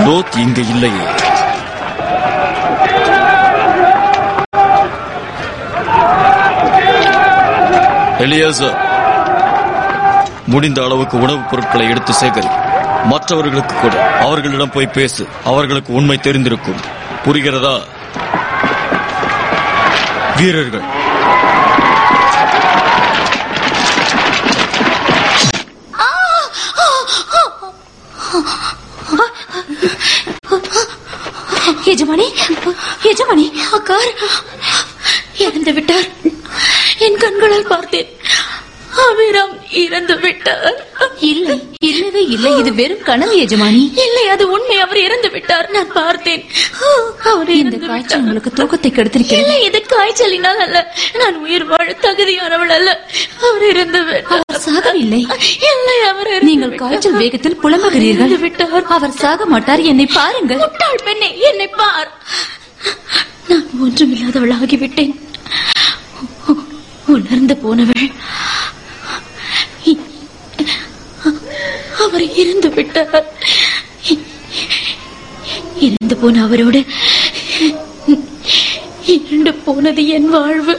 லோத் இங்கு இல்லையே எலியாசர் முடிந்த அளவுக்கு உணவுப் பொருட்களை எடுத்து சேகரி மற்றவர்களுக்கு கூட அவர்களிடம் போய் பேசு அவர்களுக்கு உண்மை தெரிந்திருக்கும் புரிகிறதா வீரர்கள் எஜமானி எஜமானி அக்கார் இறந்து விட்டார் என் கண்களால் பார்த்தேன் அபிராம் இறந்து விட்டார் இல்லை இல்லவே இல்லை இது வெறும் கனவு எஜமானி இல்லை அது உண்மை அவர் இறந்து விட்டார் நான் பார்த்தேன் அவர் இந்த இறந்து காய்ச்சல் விட்டார். உங்களுக்கு தூக்கத்தை கெடுத்திருக்கிறது இல்லை இது காய்ச்சலினால் அல்ல நான் உயிர் வாழ தகுதியானவள் அல்ல அவர் இறந்து விட்டார் அவர் சாகவில்லை இல்லை அவர் இறந்து நீங்கள் விட்டார். காய்ச்சல் வேகத்தில் புலம்புகிறீர்கள் இறந்து விட்டார் அவர் சாக மாட்டார் என்னை பாருங்கள் முட்டாள் பெண்ணே என்னை பார் நான் ஒன்றுமில்லாதவள் ஆகிவிட்டேன் உ- உணர்ந்து போனவள் இ- அவர் இறந்து விட்டார் இறந்து போன அவரோடு இருண்டு போனது என் வாழ்வு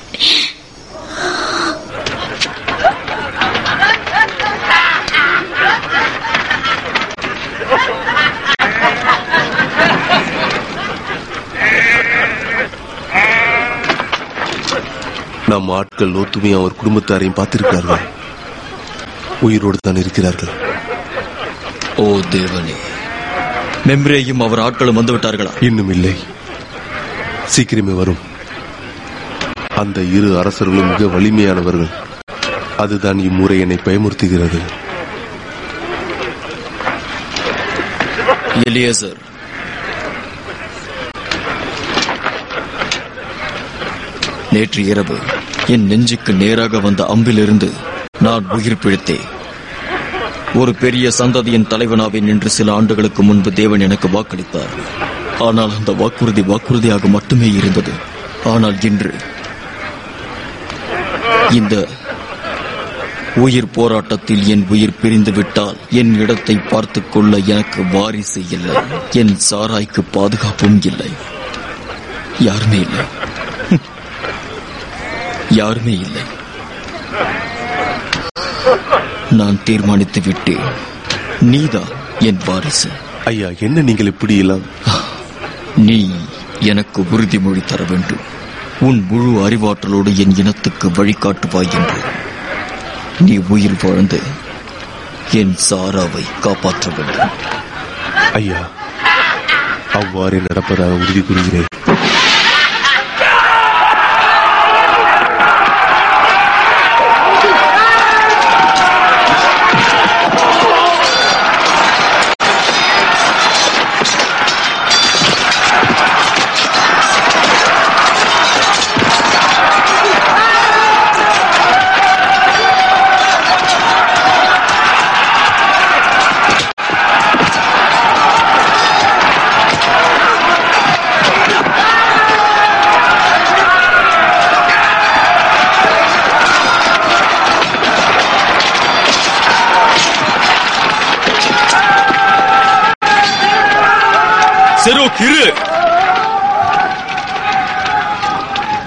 நம் ஆட்கள் லோத்துமையும் அவர் குடும்பத்தாரையும் பார்த்திருக்கிறார்கள் உயிரோடு தான் இருக்கிறார்கள் ஓ தேவனே மெம்ரேயும் அவர் ஆட்களும் வந்து விட்டார்களா இன்னும் இல்லை சீக்கிரமே வரும் அந்த இரு அரசர்களும் மிக வலிமையானவர்கள் அதுதான் இம்முறை என்னை பயமுறுத்துகிறது எலியேசர் நேற்று இரவு என் நெஞ்சுக்கு நேராக வந்த அம்பிலிருந்து நான் உயிர் பிழைத்தேன் ஒரு பெரிய சந்ததியின் தலைவனாவேன் என்று சில ஆண்டுகளுக்கு முன்பு தேவன் எனக்கு வாக்களித்தார் ஆனால் அந்த வாக்குறுதி வாக்குறுதியாக மட்டுமே இருந்தது ஆனால் இன்று இந்த உயிர் போராட்டத்தில் என் உயிர் பிரிந்து விட்டால் என் இடத்தை பார்த்துக் கொள்ள எனக்கு வாரிசு இல்லை என் சாராய்க்கு பாதுகாப்பும் இல்லை யாருமே இல்லை யாருமே இல்லை நான் தீர்மானித்து விட்டேன் நீதான் என் வாரிசு ஐயா என்ன நீங்கள் இப்படி எல்லாம் நீ எனக்கு உறுதிமொழி தர வேண்டும் உன் முழு அறிவாற்றலோடு என் இனத்துக்கு வழிகாட்டுவாய் என்று நீ உயிர் வாழ்ந்து என் சாராவை காப்பாற்ற வேண்டும் ஐயா அவ்வாறே நடப்பதாக உறுதி கூறுகிறேன் செரோ கிரு